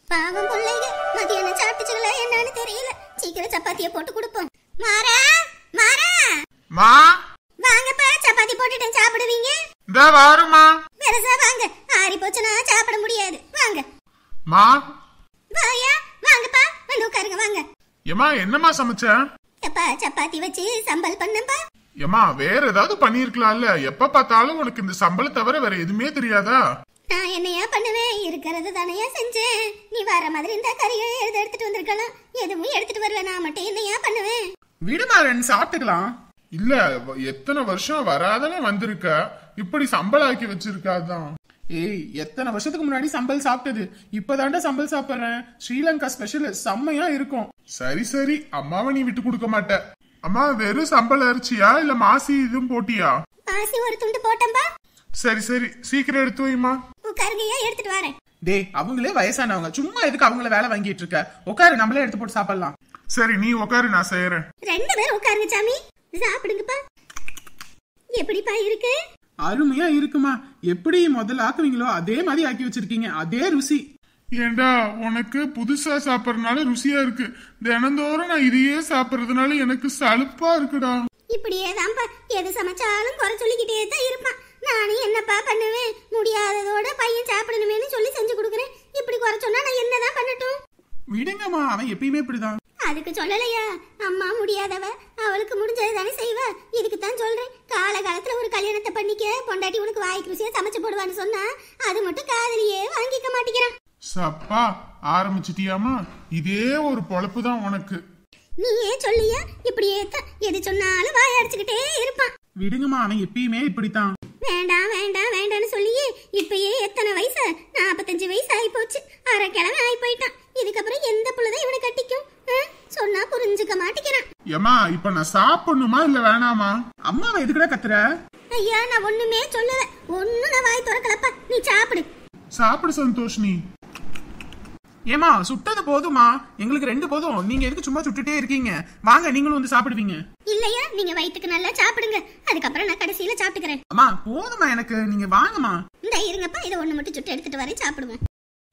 பாவம் பிள்ளைங்க மதியானம் சாப்பிட்டுச்சுங்களா என்னன்னு தெரியல சீக்கிரம் சப்பாத்திய போட்டு கொடுப்போம் மாறா மாறா மா வாங்கப்பா சப்பாத்தி போட்டுட்டேன் சாப்பிடுவீங்க இந்த வாருமா பெருசா வாங்க ஆறி போச்சுன்னா சாப்பிட முடியாது வாங்க மா வாயா வாங்கப்பா வந்து உட்காருங்க வாங்க ஏமா என்னம்மா சமைச்ச எப்பா சப்பாத்தி வச்சு சம்பல் பண்ணப்பா ஏமா வேற ஏதாவது பண்ணிருக்கலாம்ல எப்ப பார்த்தாலும் உனக்கு இந்த சம்பளம் தவிர வேற எதுவுமே தெரியாதா நான் என்னையா பண்ணுவேன் இருக்கிறது தானையா செஞ்சேன் நீ வர மாதிரி இந்த கறியை எழுத எடுத்துட்டு வந்திருக்கலாம் எதுவும் எடுத்துட்டு வரல நான் மட்டும் என்னையா பண்ணுவேன் விடுமா ரெண்டு சாப்பிட்டுக்கலாம் இல்ல வ- எத்தனை வருஷம் வராதவன் வந்திருக்க இப்படி சம்பளம் ஆக்கி வச்சிருக்காதான் ஏய் எத்தனை வருஷத்துக்கு முன்னாடி சம்பல் சாப்பிட்டது இப்பதாண்டா சம்பல் சாப்பிடுறேன் ஸ்ரீலங்கா ஸ்பெஷல் செம்மையா இருக்கும் சரி சரி அம்மாவை நீ விட்டு கொடுக்க மாட்ட அம்மா வெறும் சம்பளம் அரிச்சியா இல்ல மாசி இதுவும் போட்டியா பாசி ஒரு துண்டு போட்டம்பா சரி சரி சீக்கிரம் எடுத்து வைமா உட்காருங்கய்யா எடுத்துட்டு வரேன் டேய் அவங்களே வயசானவங்க சும்மா எதுக்கு அவங்கள வேலை வாங்கிட்டு இருக்க உட்காரு நம்மளே எடுத்து போட்டு சாப்பிடலாம் சரி நீ உட்காரு நான் செய்யறேன் ரெண்டு பேரும் உட்காருங்க சாமி சாப்பிடுங்கப்பா எப்படிப்பா இருக்கு அருமையா இருக்குமா எப்படி முதல்ல ஆக்குவீங்களோ அதே மாதிரி ஆக்கி வச்சிருக்கீங்க அதே ருசி ஏண்டா உனக்கு புதுசா சாப்பிடறதுனால ருசியா இருக்கு தினந்தோறும் நான் இதையே சாப்பிடறதுனால எனக்கு சலுப்பா இருக்குடா இப்படியே தான்ப்பா எது சமைச்சாலும் குறை சொல்லிக்கிட்டே தான் இருப்பான் நானும் என்னப்பா பண்ணுவேன் முடியாததோட பையன் சாப்பிடணுமேனு சொல்லி செஞ்சு கொடுக்குறேன் இப்படி குறை சொன்னா நான் என்னதான் பண்ணட்டும் விடுங்கம்மா அவன் எப்பயுமே இப்படிதான் அதுக்கு சொல்லலையா அம்மா முடியாதவ அவளுக்கு முடிஞ்சது தானே செய்வ இதுக்கு தான் சொல்றேன் காலகாலத்துல ஒரு கல்யாணத்தை பண்ணிக்க பொண்டாட்டி உனக்கு வாய்க்கு ருசியா சமைச்சு போடுவான்னு சொன்னா அது மட்டும் காதலியே வாங்கிக்க மாட்டேங்கிறான் சப்பா ஆரம்பிச்சிட்டியாமா இதே ஒரு பொழப்பு தான் உனக்கு நீயே சொல்லியா இப்படியே தான் எது சொன்னாலும் வாய் அடிச்சுக்கிட்டே இருப்பான் விடுங்கம்மா அவன் எப்பயுமே இப்படித்தான் வேண்டாம் வேண்டாம் வேண்டாம்னு சொல்லியே இப்பயே எத்தனை வயசு நாற்பத்தஞ்சு வயசு ஆகி போச்சு அரை கிழமை ஆகி போயிட்டான் இதுக்கப்புறம் எந்த புள்ளதான் இவனை கட்டிக்கும் ஆ? சொன்னா புரிஞ்சுக்க மாட்டேங்கிறான் ஏமா இப்ப நான் சாப்பிடணுமா இல்ல வேணாமா அம்மாவை எதுக்குடா கத்துற ஐயா நான் ஒண்ணுமே சொல்லல ஒண்ணும் நான் வாய் திறக்கலப்பா நீ சாப்பிடு சாப்பிடு சந்தோஷ் நீ ஏமா சுட்டது போதுமா எங்களுக்கு ரெண்டு போதும் நீங்க எதுக்கு சும்மா சுட்டுட்டே இருக்கீங்க வாங்க நீங்களும் வந்து சாப்பிடுவீங்க இல்லையா நீங்க வயித்துக்கு நல்லா சாப்பிடுங்க அதுக்கப்புறம் நான் கடைசியில சாப்பிட்டுக்கிறேன் அம்மா போதுமா எனக்கு நீங்க வாங்கம்மா இந்த இருங்கப்பா இதை ஒண்ணு மட்டும் சுட்டு எடுத்துட்டு வரேன் சாப்பிடுவோம்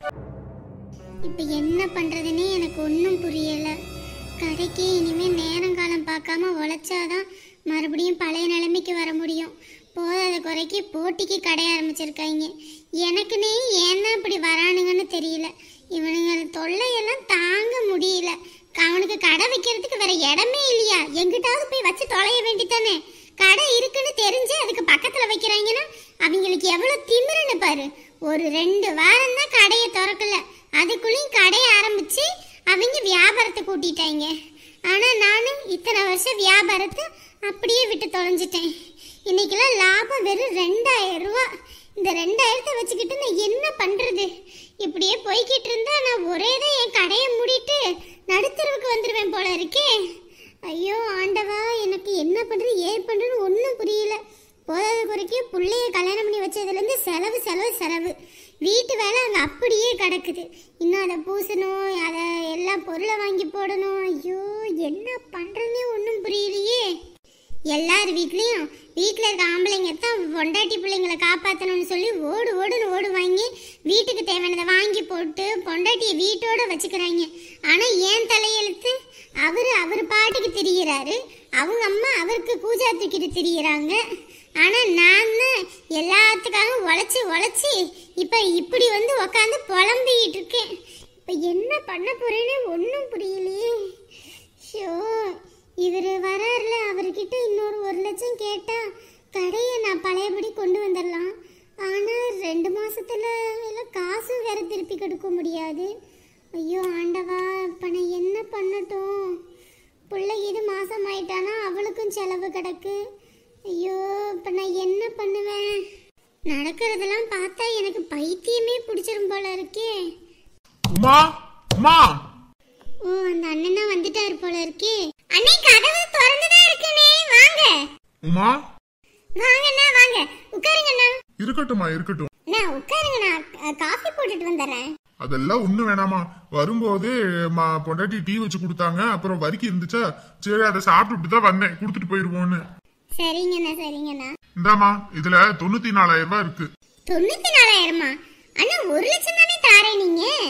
இப்ப என்ன பண்றதுன்னே எனக்கு ஒன்றும் புரியல கடைக்கு இனிமே நேரங்காலம் பார்க்காம உழைச்சாதான் மறுபடியும் பழைய நிலைமைக்கு வர முடியும் போதாத குறைக்கு போட்டிக்கு கடை ஆரம்பிச்சிருக்காங்க எனக்குன்னே ஏன்னா இப்படி வரானுங்கன்னு தெரியல இவனுங்க தொல்லையெல்லாம் தாங்க முடியல அவனுக்கு கடை வைக்கிறதுக்கு வேற இடமே இல்லையா எங்கிட்டாவது போய் வச்சு தொலைய வேண்டித்தானே கடை இருக்குன்னு தெரிஞ்சு அதுக்கு பக்கத்துல வைக்கிறாங்கன்னா அவங்களுக்கு எவ்வளவு திமிருன்னு பாரு ஒரு ரெண்டு வாரம் தான் கடையை திறக்கல அதுக்குள்ளேயும் கடையை ஆரம்பிச்சு அவங்க வியாபாரத்தை கூட்டிட்டாங்க ஆனா நானும் இத்தனை வருஷம் வியாபாரத்தை அப்படியே விட்டு தொலைஞ்சிட்டேன் இன்னைக்கெல்லாம் லாபம் வெறும் ரெண்டாயிரம் ரூபா இந்த ரெண்டாயிரத்தை வச்சுக்கிட்டு நான் என்ன பண்றது இப்படியே போய்கிட்டு இருந்தா நான் ஒரே தான் என் கடையை மூடிட்டு நடுத்தருவுக்கு வந்துடுவேன் போல இருக்கே ஐயோ ஆண்டவா எனக்கு என்ன பண்றது ஏன் பண்றதுன்னு ஒன்றும் புரியல போதாத குறைக்கு பிள்ளைய கல்யாணம் பண்ணி வச்சதுலேருந்து செலவு செலவு செலவு வீட்டு வேலை அங்கே அப்படியே கிடக்குது இன்னும் அதை பூசணும் அதை எல்லாம் பொருளை வாங்கி போடணும் ஐயோ என்ன பண்ணுறதுனே ஒன்றும் புரியலையே எல்லார் வீட்லேயும் வீட்டில் இருக்க ஆம்பளைங்க தான் பொண்டாட்டி பிள்ளைங்களை காப்பாற்றணும்னு சொல்லி ஓடு ஓடுன்னு ஓடுவாங்க வீட்டுக்கு தேவையானதை வாங்கி போட்டு பொண்டாட்டியை வீட்டோட வச்சுக்கிறாங்க ஆனால் ஏன் தலையெழுத்து அவர் அவர் பாட்டுக்கு திரிகிறாரு அவங்க அம்மா அவருக்கு பூஜா தூக்கிட்டு திரியிறாங்க ஆனால் நான் தான் எல்லாத்துக்காக உழைச்சி உழைச்சி இப்போ இப்படி வந்து உக்காந்து புலம்பிக்கிட்டு இருக்கேன் இப்போ என்ன பண்ண போறேன்னு ஒன்றும் புரியலையே ஷோ இவர் வராருல அவர்கிட்ட இன்னொரு ஒரு லட்சம் கேட்டா கடையை நான் பழையபடி கொண்டு வந்துடலாம் ஆனால் ரெண்டு மாசத்துல எல்லாம் காசும் வேற திருப்பி கொடுக்க முடியாது ஐயோ ஆண்டவா இப்போ நான் என்ன பண்ணட்டும் பிள்ளை இது மாசம் ஆயிட்டானா அவளுக்கும் செலவு கிடக்கு ஐயோ இப்போ நான் என்ன பண்ணுவேன் நடக்கிறதெல்லாம் பார்த்தா எனக்கு பைத்தியமே பிடிச்சிரும் போல இருக்கே உமா உமா ஓ அந்த அண்ணன் தான் வந்துட்டாரு போல இருக்கே அண்ணே கதவு திறந்துதான் இருக்குனே வாங்க உமா வாங்கண்ணா வாங்க உட்காருங்கண்ணா இருக்கட்டும்மா இருக்கட்டும் அண்ணா உட்காருங்கண்ணா அ, காஃபி போட்டுட்டு வந்துடுறேன் அதெல்லாம் ஒண்ணு வேணாமா வரும்போது மா பொண்டாட்டி டீ வச்சு கொடுத்தாங்க அப்புறம் வரிக்கு இருந்துச்சா சரி அதை சாப்பிட்டுட்டு தான் வந்தேன் கொடுத்துட்டு போயிருவோன்னு சரிங்கண்ணா சரிங்கண்ணா இந்தாம்மா இதுல தொண்ணூத்தி நாலாயிரம் ரூபாய் இருக்கு தொண்ணூத்தி நாலாயிரமா அண்ணா ஒரு லட்சம் தானே தாரே நீங்க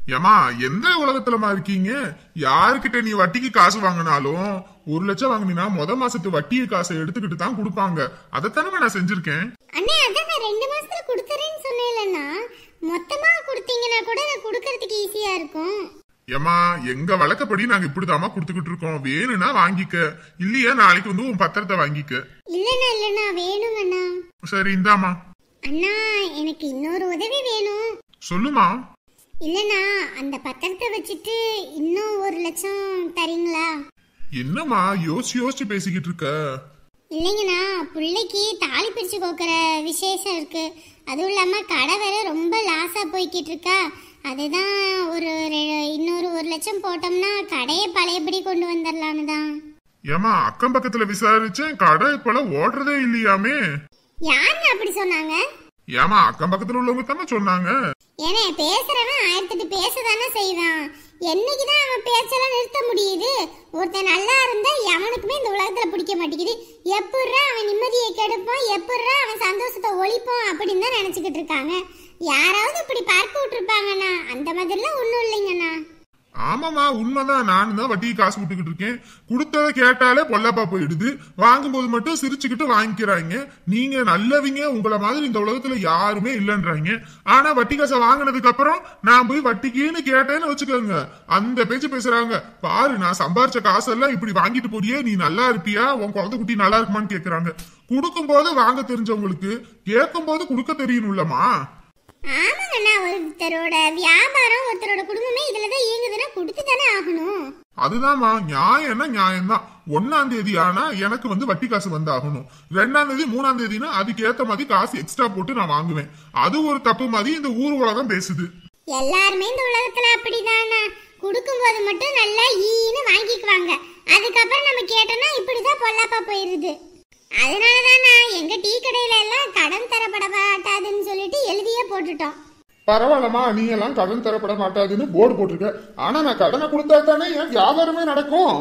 ஏமா எந்த உலகத்துலமா இருக்கீங்க யாருக்கிட்ட நீ வட்டிக்கு காசு வாங்கினாலும் ஒரு லட்சம் வாங்கினா முத மாசத்து வட்டிய காசை எடுத்துக்கிட்டு தான் கொடுப்பாங்க அதைத்தானே நான் செஞ்சிருக்கேன் அண்ணே அதான் நான் ரெண்டு மாசத்துல கொடுத்துறேன்னு சொன்னேன்லண்ணா மொத்தமா கொடுத்தீங்கன்னா கூட நான் கொடுக்கறதுக்கு ஈஸியா இருக்கும் ஏமா எங்க வழக்கப்படி நாங்க இப்படிதாம்மா கொடுத்துக்கிட்டு இருக்கோம் வேணும்னா வாங்கிக்க இல்லையா நாளைக்கு வந்து உன் பத்திரத்தை வாங்கிக்க இல்லண்ணா இல்லண்ணா வேணுங்கண்ணா சரி இந்தாமா அண்ணா எனக்கு இன்னொரு உதவி வேணும் சொல்லுமா இல்லண்ணா அந்த பத்திரத்தை வச்சுட்டு இன்னும் ஒரு லட்சம் தரீங்களா என்னம்மா யோசிச்சு யோசிச்சு பேசிக்கிட்டு இருக்க இல்லைங்கண்ணா பிள்ளைக்கு தாலி பிரிச்சு கோக்கிற விசேஷம் இருக்கு அதுவும் இல்லாம கடை வேற ரொம்ப லாஸா போய்கிட்டு இருக்கா அதுதான் ஒரு ரெ- இன்னொரு ஒரு லட்சம் போட்டோம்னா கடையை பழையபடி கொண்டு வந்துடலான்னு தான் ஏமா அக்கம் பக்கத்துல விசாரிச்சேன் கடை இப்பெல்லாம் ஓடுறதே இல்லையாமே யாருங்க அப்படி சொன்னாங்க ஏமா அக்கம் பக்கத்துல உள்ளவங்க தானே சொன்னாங்க ஏனே பேசுறவன் ஆயிரத்தெட்டு பேசதானே செய்வான் என்னைக்குதான் அவன் பேச்செல்லாம் நிறுத்த முடியுது ஒருத்தன் நல்லா இருந்தா எவனுக்குமே இந்த உலகத்துல பிடிக்க மாட்டேங்குது எப்பட்றா அவன் நிம்மதியை கெடுப்பான் எப்பட்றா அவன் சந்தோஷத்தை ஒழிப்போம் அப்படின்னு தான் நினைச்சுக்கிட்டு இருக்காங்க யாராவது இப்படி பார்க்க விட்டுருப்பாங்கண்ணா அந்த மாதிரிலாம் ஒன்றும் இல்லைங்கண்ணா ஆமாமா உண்மைதான் நானும் தான் வட்டிக்கு காசு விட்டுக்கிட்டு இருக்கேன் கொடுத்ததை கேட்டாலே பொல்லப்பா போயிடுது வாங்கும்போது மட்டும் சிரிச்சுக்கிட்டு வாங்கிக்கிறாங்க நீங்க நல்லவங்க உங்களை மாதிரி இந்த உலகத்துல யாருமே இல்லைன்றாங்க ஆனா வட்டி காசை வாங்கினதுக்கு அப்புறம் நான் போய் வட்டிக்குன்னு கேட்டேன்னு வச்சுக்கோங்க அந்த பேச்சு பேசுறாங்க பாரு நான் சம்பாரிச்ச காசெல்லாம் இப்படி வாங்கிட்டு போறியே நீ நல்லா இருப்பியா உன் குழந்தை குட்டி நல்லா இருக்குமான்னு கேக்குறாங்க கொடுக்கும் போது வாங்க தெரிஞ்சவங்களுக்கு கேட்கும் போது கொடுக்க தெரியணும்லமா ஆமாங்கண்ணா ஒருத்தரோட வியாபாரம் ஒருத்தரோட குடும்பமே இதுல தான் இயங்குதுன்னா கொடுத்து தானே ஆகணும் அதுதான்மா நியாயம்னா நியாயம்தான் ஒன்னாம் தேதி ஆனா எனக்கு வந்து வட்டி காசு வந்து ஆகணும் ரெண்டாம் தேதி மூணாம் தேதினா அதுக்கு ஏத்த மாதிரி காசு எக்ஸ்ட்ரா போட்டு நான் வாங்குவேன் அது ஒரு தப்பு மாதிரி இந்த ஊர் உலகம் பேசுது எல்லாருமே இந்த உலகத்துல அப்படிதானா கொடுக்கும்போது மட்டும் நல்லா ஈன்னு வாங்கிக்குவாங்க அதுக்கப்புறம் நம்ம கேட்டோம்னா இப்படிதான் பொல்லாப்பா போயிருது அதனாலதான் நான் எங்க டீ கடையில எல்லாம் கடன் தரப்பட மாட்டாதுன்னு சொல்லிட்டு எழுதியே போட்டுட்டோம் பரவாயில்லம்மா நீ எல்லாம் கடன் தரப்பட மாட்டாதுன்னு போர்டு போட்டிருக்க ஆனா நான் கடனை கொடுத்தா தானே என் வியாபாரமே நடக்கும்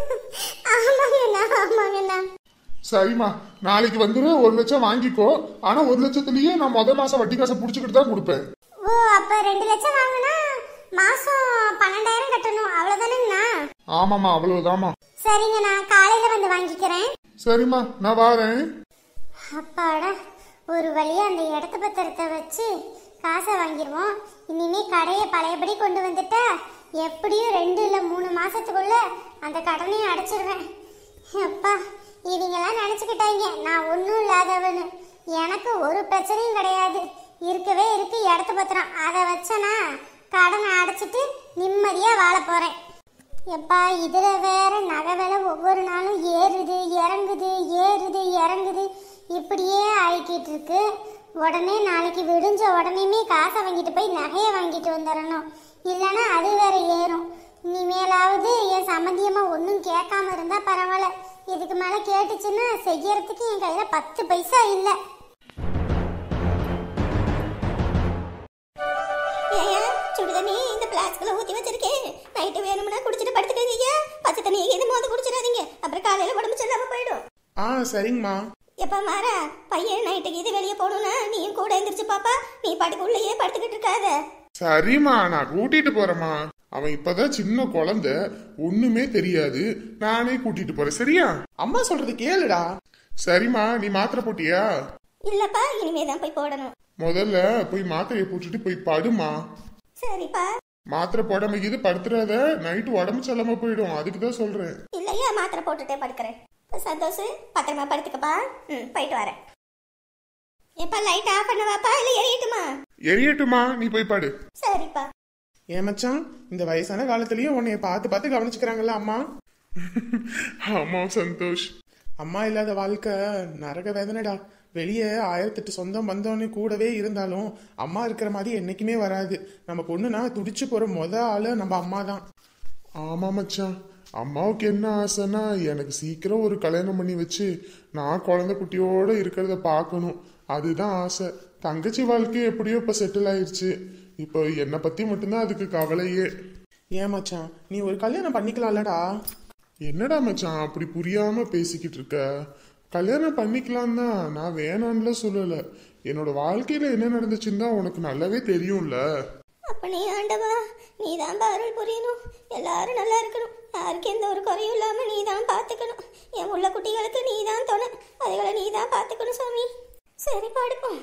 ஆமாங்கண்ணா ஆமாங்கண்ணா சரிம்மா நாளைக்கு வந்துரு ஒரு லட்சம் வாங்கிக்கோ ஆனா ஒரு லட்சத்துலயே நான் முத மாசம் வட்டி காசை புடிச்சுக்கிட்டு தான் கொடுப்பேன் ஓ அப்ப ரெண்டு லட்சம் வாங்கினா மாசம் பன்னெண்டாயிரம் கட்டணும் அவ்வளவுதானேங்கண்ணா ஆமாம்மா அவ்வளவுதாம்மா சரிங்கண்ணா காலையில வந்து வாங்கிக்கிறேன் சரிம்மா நான் வாரேன் அப்பாடா ஒரு வழியா அந்த இடத்த பத்திரத்தை வச்சு காசை வாங்கிடுவோம் இனிமே கடையை பழையபடி கொண்டு வந்துட்டா எப்படியும் ரெண்டு இல்லை மூணு மாசத்துக்குள்ள அந்த கடனையும் அடைச்சிருவேன் அப்பா இவங்கெல்லாம் நினச்சிக்கிட்டாங்க நான் ஒன்றும் இல்லாதவனு எனக்கு ஒரு பிரச்சனையும் கிடையாது இருக்கவே இருக்கு இடத்த பத்திரம் அதை வச்சனா கடனை அடைச்சிட்டு நிம்மதியாக வாழ போகிறேன் எப்பா இதுல வேற நகை விலை ஒவ்வொரு நாளும் ஏறுது இறங்குது ஏறுது இறங்குது இப்படியே ஆயிக்கிட்டு இருக்கு உடனே நாளைக்கு விடிஞ்ச உடனேமே காசை வாங்கிட்டு போய் நகையை வாங்கிட்டு வந்துடணும் இல்லைன்னா அது வேற ஏறும் இனிமேலாவது என் சம்மந்தியமா ஒன்றும் கேட்காம இருந்தா பரவாயில்ல இதுக்கு மேல கேட்டுச்சுன்னா செய்யறதுக்கு என் கையில பத்து பைசா இல்லை ஏயா சுடு தண்ணி இந்த பிளாஸ்க்ல ஊத்தி வச்சிருக்கேன் நைட்டு வேணும்னா குடிச்சிட்டு படுத்துக்கங்க ஐயா பச்சை தண்ணி எது மோத குடிச்சிடாதீங்க அப்புறம் காலையில உடம்பு சரியில்லாம போயிடும் ஆ சரிங்கம்மா எப்ப மாறா பையன் நைட்டுக்கு இது வெளியே போகணும்னா நீயும் கூட எந்திரிச்சு பாப்பா நீ பாட்டுக்கு உள்ளேயே படுத்துக்கிட்டு இருக்காத சரிம்மா நான் கூட்டிட்டு போறேம்மா அவன் இப்பதான் சின்ன குழந்தை ஒண்ணுமே தெரியாது நானே கூட்டிட்டு போறேன் சரியா அம்மா சொல்றது கேளுடா சரிம்மா நீ மாத்திரை போட்டியா இல்லப்பா இனிமே தான் போய் போடணும் முதல்ல போய் மாத்திரையை போட்டுட்டு போய் படுமா சரிப்பா மாத்திரை போடாம இது படுத்துறாத நைட்டு உடம்பு செல்லாம போயிடும் அதுக்கு தான் சொல்றேன் இல்லையா மாத்திரை போட்டுட்டே படுக்கிறேன் இப்ப சந்தோஷ் பத்திரமா படுத்துக்கப்பா ம் போயிட்டு வரேன் எப்பா லைட் ஆஃப் பண்ணவாப்பா இல்ல எரியட்டுமா எரியட்டுமா நீ போய் படு சரிப்பா ஏன் மச்சான் இந்த வயசான காலத்துலயும் உன்னைய பார்த்து பார்த்து கவனிச்சுக்கிறாங்கல்ல அம்மா ஆமா சந்தோஷ் அம்மா இல்லாத வாழ்க்கை நரக வேதனைடா வெளியே ஆயிரத்தெட்டு சொந்தம் வந்தோன்னு கூடவே இருந்தாலும் அம்மா இருக்கிற மாதிரி என்னைக்குமே வராது நம்ம பொண்ணுனா துடிச்சு போற மொத ஆளு நம்ம அம்மா தான் ஆமா மச்சான் அம்மாவுக்கு என்ன ஆசைன்னா எனக்கு சீக்கிரம் ஒரு கல்யாணம் பண்ணி வச்சு நான் குழந்தை குட்டியோட இருக்கிறத பார்க்கணும் அதுதான் ஆசை தங்கச்சி வாழ்க்கை எப்படியோ இப்ப செட்டில் ஆயிருச்சு இப்போ என்னை பத்தி மட்டும்தான் அதுக்கு கவலையே ஏன் மச்சான் நீ ஒரு கல்யாணம் பண்ணிக்கலாம்லடா என்னடா மச்சான் அப்படி புரியாம பேசிக்கிட்டு இருக்க கல்யாணம் பண்ணிக்கலாம் தான் நான் வேணான்ல சொல்லல என்னோட வாழ்க்கையில என்ன நடந்துச்சுன்னு தான் உனக்கு நல்லாவே தெரியும்ல அப்பனே ஆண்டவா நீ தான் அருள் புரியணும் எல்லாரும் நல்லா இருக்கணும் யாருக்கு எந்த ஒரு குறையும் இல்லாம நீ தான் பார்த்துக்கணும் என் உள்ள குட்டிகளுக்கு நீ தான் துணை அதுகளை நீ தான் பார்த்துக்கணும் சாமி சரி படுப்போம்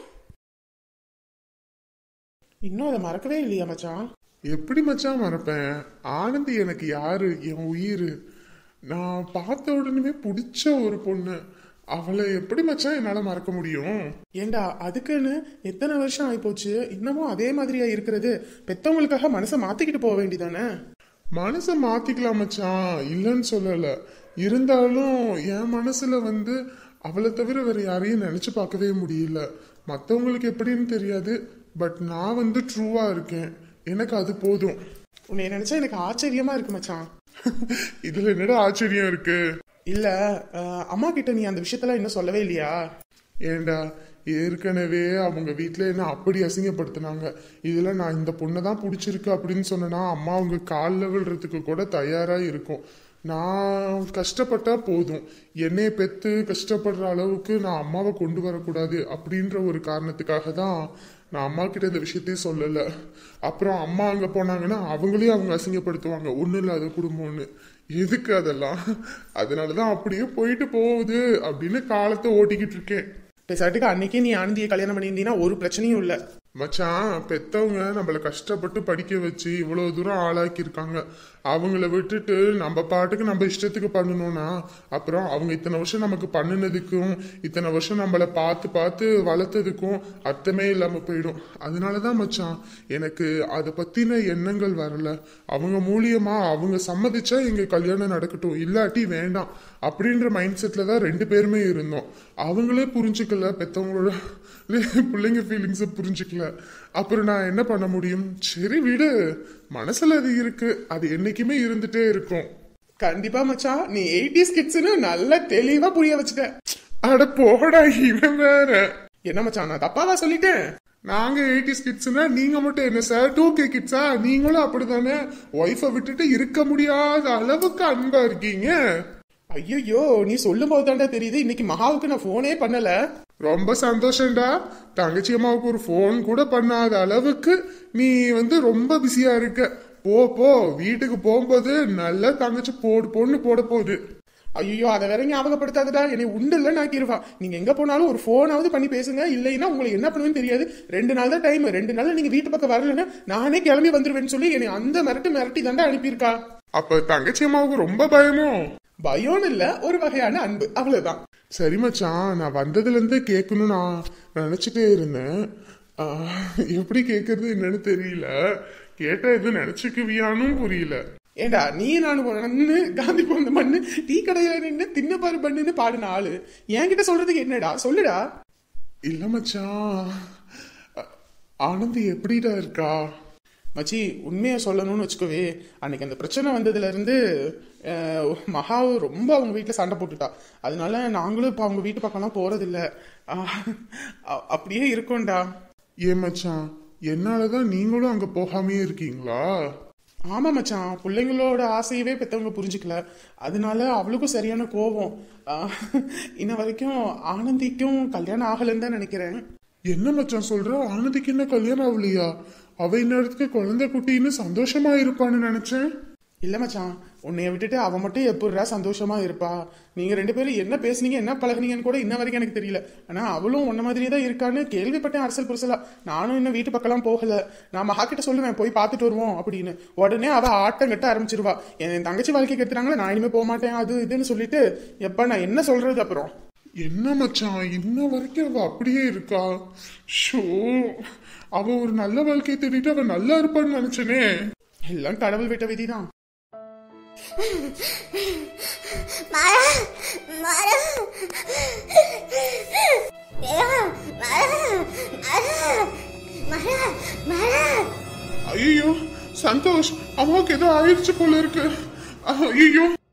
இன்னும் அதை மறக்கவே இல்லையா மச்சான் எப்படி மச்சான் மறப்பேன் ஆனந்தி எனக்கு யாரு என் உயிர் நான் பார்த்த உடனே பிடிச்ச ஒரு பொண்ணு அவளை எப்படி மச்சான் என்னால மறக்க முடியும் ஏண்டா அதுக்குன்னு எத்தனை வருஷம் ஆயிப்போச்சு இன்னமும் அதே மாதிரியா இருக்கிறது பெத்தவங்களுக்காக மனசை மாத்திக்கிட்டு போக வேண்டியதானே மனசை மாத்திக்கலாம் மச்சான் இல்லைன்னு சொல்லல இருந்தாலும் என் மனசுல வந்து அவளை தவிர வேற யாரையும் நினைச்சு பார்க்கவே முடியல மத்தவங்களுக்கு எப்படின்னு தெரியாது பட் நான் வந்து ட்ரூவா இருக்கேன் எனக்கு அது போதும் உன்னை நினைச்சா எனக்கு ஆச்சரியமா இருக்கு மச்சான் இதுல என்னடா ஆச்சரியம் இருக்கு இல்ல அஹ், அம்மா கிட்ட நீ அந்த விஷயத்தெல்லாம் இன்னும் சொல்லவே இல்லையா ஏண்டா ஏற்கனவே அவங்க வீட்டில் என்ன அப்படி அசிங்கப்படுத்தினாங்க இதில் நான் இந்த பொண்ணை தான் பிடிச்சிருக்கு அப்படின்னு சொன்னேன்னா அம்மா அவங்க காலில் விழுறதுக்கு கூட தயாராக இருக்கும் நான் கஷ்டப்பட்டா போதும் என்னைய பெற்று கஷ்டப்படுற அளவுக்கு நான் அம்மாவை கொண்டு வரக்கூடாது அப்படின்ற ஒரு காரணத்துக்காக தான் நான் அம்மா கிட்ட இந்த விஷயத்தையும் சொல்லலை அப்புறம் அம்மா அங்கே போனாங்கன்னா அவங்களையும் அவங்க அசிங்கப்படுத்துவாங்க ஒன்றும் இல்லாத குடும்பம்னு எதுக்கு அதெல்லாம் அதனால தான் அப்படியே போயிட்டு போகுது அப்படின்னு காலத்தை ஓட்டிக்கிட்டு இருக்கேன் பேசாட்டுக்கு அன்னைக்கே நீ ஆனந்தியை கல்யாணம் பண்ணியிருந்தீங்கன்னா ஒரு பிரச்சனையும் இல்லை மச்சான் பெத்தவங்க நம்மள கஷ்டப்பட்டு படிக்க வச்சு இவ்வளவு தூரம் ஆளாக்கி இருக்காங்க அவங்கள விட்டுட்டு நம்ம பாட்டுக்கு நம்ம இஷ்டத்துக்கு பண்ணணும்னா அப்புறம் அவங்க இத்தனை வருஷம் நமக்கு பண்ணினதுக்கும் இத்தனை வருஷம் நம்மள பார்த்து பார்த்து வளர்த்ததுக்கும் அர்த்தமே இல்லாம போயிடும் அதனாலதான் மச்சான் எனக்கு அதை பத்தின எண்ணங்கள் வரல அவங்க மூலியமா அவங்க சம்மதிச்சா எங்க கல்யாணம் நடக்கட்டும் இல்லாட்டி வேண்டாம் அப்படின்ற மைண்ட் செட்ல தான் ரெண்டு பேருமே இருந்தோம் அவங்களே புரிஞ்சுக்கல பெத்தவங்களோட பிள்ளைங்க ஃபீலிங்ஸை புரிஞ்சுக்கல அப்புறம் நான் என்ன பண்ண முடியும் சரி விடு மனசுல அது இருக்கு அது என்னைக்குமே இருந்துட்டே இருக்கும் கண்டிப்பா மச்சான் நீ எயிட்டிஸ் கிட்ஸ்னு நல்லா தெளிவா புரிய வச்சுட்ட அட போடா இவன் வேற என்ன மச்சான் நான் தப்பாவா சொல்லிட்டேன் நாங்க எயிட்டிஸ் கிட்ஸ்னா நீங்க மட்டும் என்ன சார் டூ கே கிட்ஸா நீங்களும் அப்படிதானே ஒய்ஃபை விட்டுட்டு இருக்க முடியாத அளவுக்கு அன்பா இருக்கீங்க ஐயோ நீ சொல்லும் போது தாண்டா தெரியுது இன்னைக்கு மகாவுக்கு நான் போனே பண்ணல ரொம்ப சந்தோஷம்டா தங்கச்சி அம்மாவுக்கு ஒரு ஃபோன் கூட பண்ணாத அளவுக்கு நீ வந்து ரொம்ப பிஸியா இருக்க போ போ வீட்டுக்கு போகும்போது நல்ல தங்கச்சி போடு பொண்ணு போட போகுது ஐயோ அதை வேற ஞாபகப்படுத்தாதடா என்னை உண்டு இல்ல நாக்கிருவா நீங்க எங்க போனாலும் ஒரு போனாவது பண்ணி பேசுங்க இல்லைன்னா உங்களுக்கு என்ன பண்ணுவேன்னு தெரியாது ரெண்டு நாள் தான் டைம் ரெண்டு நாள் நீங்க வீட்டு பக்கம் வரலன்னா நானே கிளம்பி வந்துருவேன்னு சொல்லி என்னை அந்த மிரட்டு மிரட்டி தாண்டா அனுப்பியிருக்கா அப்ப தங்கச்சி அம்மாவுக்கு ரொம்ப பயமோ பயம்னு இல்ல ஒரு வகையான அன்பு அவ்வளவுதான் சரி மச்சான் நான் வந்ததுல இருந்து கேட்கணும் நான் நினைச்சிட்டே இருந்தேன் ஆஹ், எப்படி கேக்குறது என்னன்னு தெரியல கேட்டா எதுவும் நினைச்சுக்குவியானும் புரியல ஏண்டா நீ நானும் நின்னு காந்தி போன மண்ணு டீ கடையில நின்னு தின்ன பாரு பண்ணுன்னு பாடின ஆளு என்கிட்ட சொல்றதுக்கு என்னடா சொல்லுடா இல்ல மச்சான் அ- ஆனந்தி எப்படிடா இருக்கா மச்சி உண்மையை சொல்லணும்னு வச்சுக்கோவே அன்னைக்கு அந்த பிரச்சனை வந்ததுல இருந்து அஹ், மகாவு ரொம்ப அவங்க வீட்டில் சண்டை போட்டுட்டா அதனால நாங்களும் இப்போ அவங்க வீட்டு பக்கம்லாம் போறதில்ல அஹ், அ- அப்படியே இருக்கோம்டா ஏன் மச்சான் என்னாலதான் நீங்களும் அங்க போகாமே இருக்கீங்களா ஆமா மச்சான் பிள்ளைங்களோட ஆசையவே பெத்தவங்க புரிஞ்சுக்கல அதனால அவளுக்கும் சரியான கோபம் அஹ், இன்ன வரைக்கும் ஆனந்திக்கும் கல்யாணம் ஆகலைன்னு தான் நினைக்கிறேன் என்ன மச்சான் சொல்ற ஆனந்திக்கு என்ன கல்யாணம் ஆகலையா அவ இந்நேரத்துக்கு குழந்தை குட்டின்னு சந்தோஷமா இருப்பான்னு நினைச்சேன் இல்ல மச்சான் உன்னைய விட்டுட்டு அவ மட்டும் எப்படிடா சந்தோஷமா இருப்பா நீங்க ரெண்டு பேரும் என்ன பேசுனீங்க என்ன பழகுனீங்கன்னு கூட இன்ன வரைக்கும் எனக்கு தெரியல ஆனா அவளும் உன்ன மாதிரியே தான் இருக்கான்னு கேள்விப்பட்டேன் அரசல் புருஷலா நானும் இன்னும் வீட்டு பக்கம்லாம் போகல நான் மகா கிட்ட சொல்லுவேன் போய் பார்த்துட்டு வருவோம் அப்படின்னு உடனே அவ ஆட்டம் கட்ட ஆரம்பிச்சிருவா என் தங்கச்சி வாழ்க்கை கெடுத்துறாங்களா நான் இனிமே போக மாட்டேன் அது இதுன்னு சொல்லிட்டு எப்ப நான் என்ன சொல்றது அப்புறம் என்ன மச்சான் இன்ன வரைக்கும் அவ அப்படியே இருக்கா ஷோ அவ ஒரு நல்ல வாழ்க்கையை தேடிட்டு அவ நல்லா இருப்பான்னு நினைச்சனே எல்லாம் கடவுள் விட்ட விதிதான் மாறா மாறா ஏயா, மாறா மாறா மாறா மாறா ஐயோ சந்தோஷ் அம்மாவுக்கு ஏதோ ஆயிடுச்சு போல இருக்கு ஐயோ